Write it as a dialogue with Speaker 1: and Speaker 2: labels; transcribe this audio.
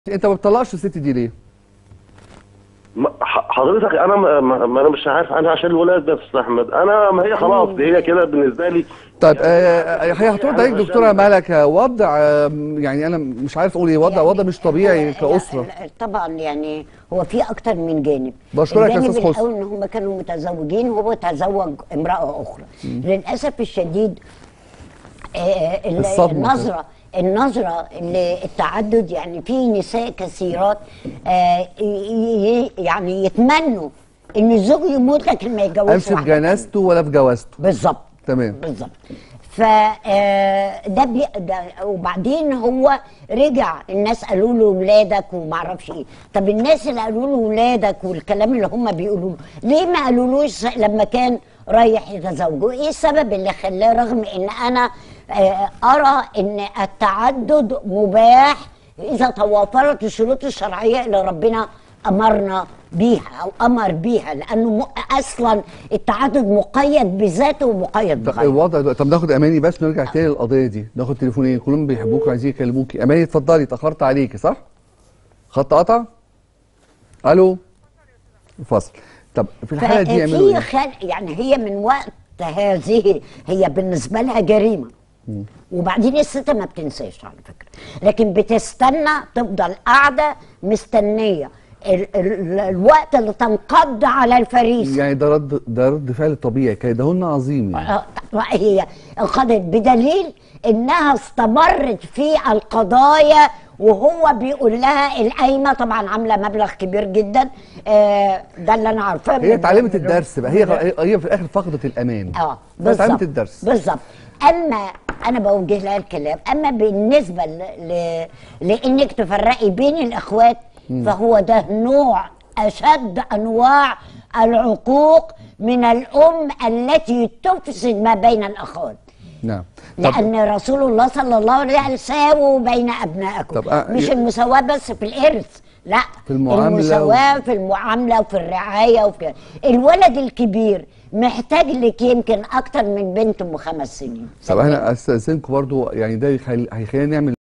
Speaker 1: انت ما بتطلقش الست دي ليه؟
Speaker 2: ما- ح- حضرتك انا ما, ما ما انا مش عارف انا عشان الولاد بس يا احمد انا ما هي خلاص دي هي كده بالنسبه لي
Speaker 1: طيب آه هي هترد عليك دكتوره ملكه وضع آه يعني انا مش عارف اقول ايه وضع
Speaker 3: يعني
Speaker 1: وضع مش طبيعي
Speaker 3: لا-
Speaker 1: كاسره
Speaker 3: لا- طبعا يعني هو في اكتر من جانب
Speaker 1: بشكرك يا
Speaker 3: الجانب
Speaker 1: أستاذ حسن.
Speaker 3: الاول ان هم كانوا متزوجين وهو تزوج امراه اخرى للاسف الشديد آه، ال-
Speaker 1: الصدمة.
Speaker 3: النظره النظره للتعدد يعني في نساء كثيرات آه، ي- ي- يعني يتمنوا ان الزوج يموت لكن ما يتجوزش
Speaker 1: قالش في
Speaker 3: واحدة
Speaker 1: جنازته ولا في جوازته
Speaker 3: بالظبط
Speaker 1: تمام.
Speaker 3: بالظبط ف آه، ده, بي ده وبعدين هو رجع الناس قالوا له ولادك وما اعرفش ايه طب الناس اللي قالوا له ولادك والكلام اللي هم بيقولوه ليه ما قالولوش لما كان رايح يتزوجوا ايه السبب اللي خلاه رغم ان انا آه، ارى ان التعدد مباح اذا توافرت الشروط الشرعيه اللي ربنا امرنا بيها او امر بيها لانه م- اصلا التعدد مقيد بذاته ومقيد
Speaker 1: طب
Speaker 3: بغيره
Speaker 1: الوضع ده طب ناخد اماني بس نرجع تاني للقضيه دي ناخد تليفونين كلهم بيحبوك وعايزين يكلموكي اماني اتفضلي اتاخرت عليكي صح؟ خط قطع؟ الو فصل طب في الحاله دي يعملوا
Speaker 3: ففي
Speaker 1: ايه؟
Speaker 3: خل... يعني هي من وقت هذه هي بالنسبه لها جريمه وبعدين الست ما بتنساش على فكره لكن بتستنى تفضل قاعده مستنيه ال... ال... الوقت اللي تنقض على الفريسه
Speaker 1: يعني ده رد ده رد فعل طبيعي كيدهن عظيم يعني
Speaker 3: آه، هي انقضت بدليل انها استمرت في القضايا وهو بيقول لها القايمه طبعا عامله مبلغ كبير جدا آه، ده اللي انا عارفاه
Speaker 1: هي
Speaker 3: من-
Speaker 1: اتعلمت
Speaker 3: من-
Speaker 1: الدرس بقى هي هي- هي في الاخر فقدت الامان
Speaker 3: اه
Speaker 1: بس اتعلمت
Speaker 3: بالظبط
Speaker 1: الدرس
Speaker 3: بالظبط اما انا بوجه لها الكلام اما بالنسبه ل... ل... لانك تفرقي بين الاخوات فهو ده نوع اشد انواع العقوق من الام التي تفسد ما بين الاخوات
Speaker 1: نعم طب
Speaker 3: لان رسول الله صلى الله عليه وسلم ساووا بين ابنائكم
Speaker 1: طب آه،
Speaker 3: مش
Speaker 1: ي-
Speaker 3: المساواه بس في الارث لا
Speaker 1: في المعاملة
Speaker 3: المساواه في المعامله وفي الرعايه وفي الولد الكبير محتاج لك يمكن اكتر من بنت ام خمس سنين
Speaker 1: طب احنا استاذنكم برضو يعني ده يخلي- هيخلينا نعمل